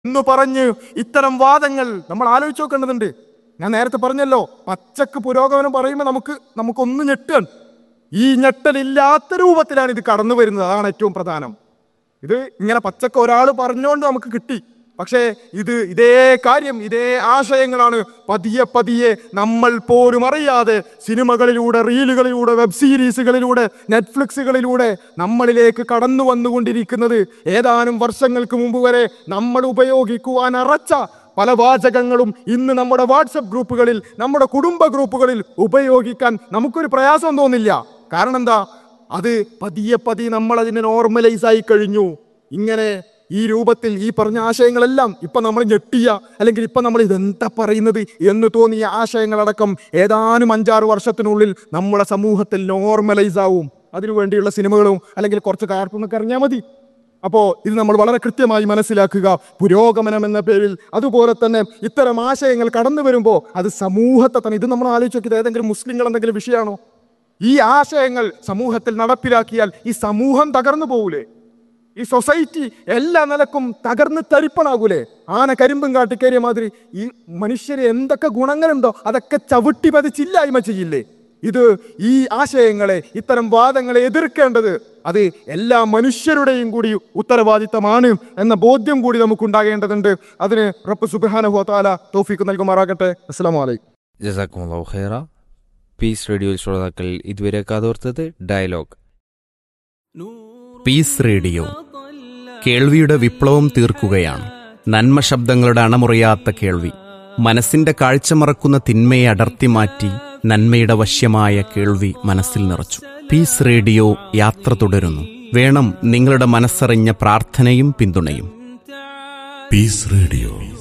എന്ന് പറഞ്ഞ് ഇത്തരം വാദങ്ങൾ നമ്മൾ ആലോചിച്ച് നോക്കേണ്ടതുണ്ട് ഞാൻ നേരത്തെ പറഞ്ഞല്ലോ പച്ചക്ക് പുരോഗമനം പറയുമ്പോൾ നമുക്ക് നമുക്കൊന്ന് ഞെട്ടാൻ ഈ ഞെട്ടലില്ലാത്ത രൂപത്തിലാണ് ഇത് കടന്നു വരുന്നത് അതാണ് ഏറ്റവും പ്രധാനം ഇത് ഇങ്ങനെ പച്ചക്ക് ഒരാൾ പറഞ്ഞുകൊണ്ട് നമുക്ക് കിട്ടി പക്ഷേ ഇത് ഇതേ കാര്യം ഇതേ ആശയങ്ങളാണ് പതിയെ പതിയെ നമ്മൾ പോലും അറിയാതെ സിനിമകളിലൂടെ റീലുകളിലൂടെ വെബ് സീരീസുകളിലൂടെ നെറ്റ്ഫ്ലിക്സുകളിലൂടെ നമ്മളിലേക്ക് കടന്നു വന്നുകൊണ്ടിരിക്കുന്നത് ഏതാനും വർഷങ്ങൾക്ക് മുമ്പ് വരെ നമ്മൾ ഉപയോഗിക്കുവാൻ അറച്ച പല വാചകങ്ങളും ഇന്ന് നമ്മുടെ വാട്സപ്പ് ഗ്രൂപ്പുകളിൽ നമ്മുടെ കുടുംബ ഗ്രൂപ്പുകളിൽ ഉപയോഗിക്കാൻ നമുക്കൊരു പ്രയാസം തോന്നില്ല കാരണം എന്താ അത് പതിയെ പതിയെ നമ്മൾ അതിനെ നോർമലൈസ് ആയി കഴിഞ്ഞു ഇങ്ങനെ ഈ രൂപത്തിൽ ഈ പറഞ്ഞ ആശയങ്ങളെല്ലാം ഇപ്പൊ നമ്മൾ ഞെട്ടിയ അല്ലെങ്കിൽ ഇപ്പൊ നമ്മൾ ഇതെന്താ പറയുന്നത് എന്ന് തോന്നിയ ആശയങ്ങളടക്കം ഏതാനും അഞ്ചാറ് വർഷത്തിനുള്ളിൽ നമ്മുടെ സമൂഹത്തിൽ നോർമലൈസ് ആവും അതിനു വേണ്ടിയുള്ള സിനിമകളും അല്ലെങ്കിൽ കുറച്ച് കാർട്ടൂണൊക്കെ അറിഞ്ഞാൽ മതി അപ്പോൾ ഇത് നമ്മൾ വളരെ കൃത്യമായി മനസ്സിലാക്കുക പുരോഗമനം എന്ന പേരിൽ അതുപോലെ തന്നെ ഇത്തരം ആശയങ്ങൾ കടന്നു വരുമ്പോൾ അത് സമൂഹത്തെ തന്നെ ഇത് നമ്മൾ ആലോചിച്ച് നോക്കിയത് ഏതെങ്കിലും മുസ്ലിങ്ങൾ എന്തെങ്കിലും വിഷയമാണോ ഈ ആശയങ്ങൾ സമൂഹത്തിൽ നടപ്പിലാക്കിയാൽ ഈ സമൂഹം തകർന്നു പോകൂലേ ഈ സൊസൈറ്റി എല്ലാ നിലക്കും തകർന്ന് തരിപ്പണാകൂലേ ആന കരിമ്പും കാട്ടിക്കേറിയ മാതിരി ഈ മനുഷ്യര് എന്തൊക്കെ ഗുണങ്ങളുണ്ടോ അതൊക്കെ ചവിട്ടി പതിച്ചില്ലായ്മ ചെയ്യില്ലേ ഇത് ഈ ആശയങ്ങളെ ഇത്തരം വാദങ്ങളെ എതിർക്കേണ്ടത് അത് എല്ലാ മനുഷ്യരുടെയും കൂടി ഉത്തരവാദിത്തമാണ് എന്ന ബോധ്യം കൂടി നമുക്കുണ്ടാകേണ്ടതുണ്ട് അതിന് റബ്ബ് സുബ്ഹാനഹു താല തോഫീക്ക് നൽകുമാറാകട്ടെ അസ്സാം വലൈക്കും ജസാക്കുമുല്ലാഹു ഖൈറ പീസ് റേഡിയോയിൽ ശ്രോതാക്കൾ ഇതുവരെ കാതോർത്തത് ഡയലോഗ് പീസ് റേഡിയോ കേൾവിയുടെ വിപ്ലവം തീർക്കുകയാണ് നന്മ ശബ്ദങ്ങളുടെ അണമുറിയാത്ത കേൾവി മനസ്സിന്റെ കാഴ്ച മറക്കുന്ന തിന്മയെ അടർത്തി മാറ്റി നന്മയുടെ വശ്യമായ കേൾവി മനസ്സിൽ നിറച്ചു പീസ് റേഡിയോ യാത്ര തുടരുന്നു വേണം നിങ്ങളുടെ മനസ്സറിഞ്ഞ പ്രാർത്ഥനയും പിന്തുണയും Peace Radio.